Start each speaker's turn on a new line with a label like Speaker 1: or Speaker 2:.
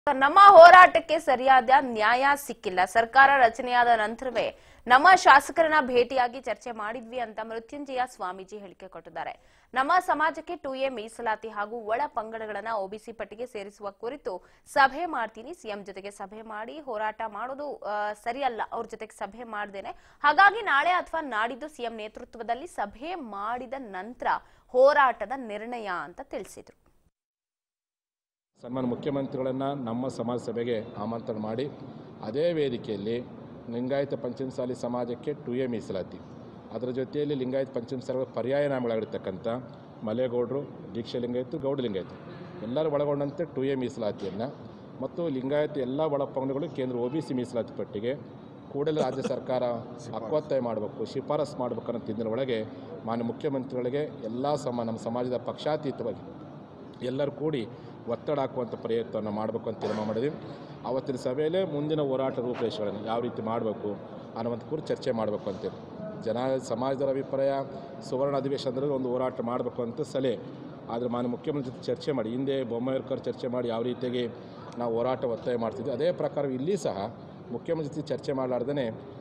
Speaker 1: ನಮ್ಮ ಹೋರಾಟಕ್ಕೆ ಸರಿಯಾದ ನ್ಯಾಯ ಸಿಕ್ಕಿಲ್ಲ ಸರ್ಕಾರ ರಚನೆಯಾದ ನಂತರವೇ ನಮ್ಮ ಶಾಸಕರನ್ನ ಭೇಟಿಯಾಗಿ ಚರ್ಚೆ ಮಾಡಿದ್ವಿ ಅಂತ ಮೃತ್ಯುಂಜಯ ಸ್ವಾಮೀಜಿ ಹೇಳಿಕೆ ಕೊಟ್ಟಿದ್ದಾರೆ ನಮ್ಮ ಸಮಾಜಕ್ಕೆ ಟು ಎ ಮೀಸಲಾತಿ ಹಾಗೂ ಒಳ ಪಂಗಡಗಳನ್ನ ಒಬಿಸಿ ಪಟ್ಟಿಗೆ ಸೇರಿಸುವ ಕುರಿತು ಸಭೆ ಮಾಡ್ತೀನಿ ಸಿಎಂ ಜೊತೆಗೆ ಸಭೆ ಮಾಡಿ ಹೋರಾಟ ಮಾಡೋದು ಆ, ಸರಿಯಲ್ಲ ಅವ್ರ ಜೊತೆಗೆ ಸಭೆ ಮಾಡ್ದೇನೆ ಹಾಗಾಗಿ ನಾಳೆ ಅಥವಾ ನಾಡಿದ್ದು ಸಿಎಂ ನೇತೃತ್ವದಲ್ಲಿ ಸಭೆ ಮಾಡಿದ ನಂತರ ಹೋರಾಟದ ನಿರ್ಣಯ ಅಂತ ತಿಳಿಸಿದ್ರು
Speaker 2: ಸನ್ಮಾನ್ಯ ಮುಖ್ಯಮಂತ್ರಿಗಳನ್ನು ನಮ್ಮ ಸಮಾಜ ಸಭೆಗೆ ಆಮಂತ್ರಣ ಮಾಡಿ ಅದೇ ವೇದಿಕೆಯಲ್ಲಿ ಲಿಂಗಾಯತ ಪಂಚಮಸಾಲಿ ಸಮಾಜಕ್ಕೆ ಟು ಎ ಮೀಸಲಾತಿ ಅದರ ಜೊತೆಯಲ್ಲಿ ಲಿಂಗಾಯತ ಪಂಚಮಸಾಲಿ ಪರ್ಯಾಯ ನಾಮಗಳಾಗಿರ್ತಕ್ಕಂಥ ಮಲೆಗೌಡರು ದೀಕ್ಷೆ ಲಿಂಗಾಯತು ಗೌಡ ಲಿಂಗಾಯತು ಎಲ್ಲರೂ ಒಳಗೊಂಡಂತೆ ಟು ಎ ಮೀಸಲಾತಿಯನ್ನು ಮತ್ತು ಲಿಂಗಾಯತ ಎಲ್ಲ ಒಳಪಂಗಡಗಳು ಕೇಂದ್ರ ಒ ಬಿ ಸಿ ಮೀಸಲಾತಿ ಪಟ್ಟಿಗೆ ಕೂಡಲೇ ರಾಜ್ಯ ಸರ್ಕಾರ ಹಕ್ಕೊತ್ತಾಯ ಮಾಡಬೇಕು ಶಿಫಾರಸು ಮಾಡಬೇಕು ಅನ್ನೋ ತಿಂದಿನ ಒಳಗೆ ಮಾನ್ಯ ಮುಖ್ಯಮಂತ್ರಿಗಳಿಗೆ ಎಲ್ಲ ಸಮ ನಮ್ಮ ಸಮಾಜದ ಪಕ್ಷಾತೀತವಾಗಿ ಎಲ್ಲರೂ ಕೂಡಿ ಒತ್ತಡ ಹಾಕುವಂಥ ಪ್ರಯತ್ನವನ್ನು ಮಾಡಬೇಕು ಅಂತ ತೀರ್ಮಾನ ಮಾಡಿದ್ವಿ ಆವತ್ತಿನ ಸಭೆಯಲ್ಲೇ ಮುಂದಿನ ಹೋರಾಟ ರೂಪರೇಷೆಗಳನ್ನು ಯಾವ ರೀತಿ ಮಾಡಬೇಕು ಅನ್ನುವಂಥ ಕುರಿತು ಚರ್ಚೆ ಮಾಡಬೇಕು ಅಂತೇಳಿ ಜನ ಸಮಾಜದ ಅಭಿಪ್ರಾಯ ಸುವರ್ಣ ಅಧಿವೇಶನದಲ್ಲಿ ಒಂದು ಹೋರಾಟ ಮಾಡಬೇಕು ಅಂತ ಸಲಹೆ ಆದರೆ ಮಾನ್ಯ ಮುಖ್ಯಮಂತ್ರಿ ಜೊತೆ ಚರ್ಚೆ ಮಾಡಿ ಹಿಂದೆ ಬೊಮ್ಮಾಯಿರ್ಕರ್ ಚರ್ಚೆ ಮಾಡಿ ಯಾವ ರೀತಿಯಾಗಿ ನಾವು ಹೋರಾಟ ಒತ್ತಾಯ ಮಾಡ್ತಿದ್ವಿ ಅದೇ ಪ್ರಕಾರ ಇಲ್ಲಿ ಸಹ ಮುಖ್ಯಮಂತ್ರಿ ಜೊತೆ ಚರ್ಚೆ ಮಾಡಲಾರ್ದೇ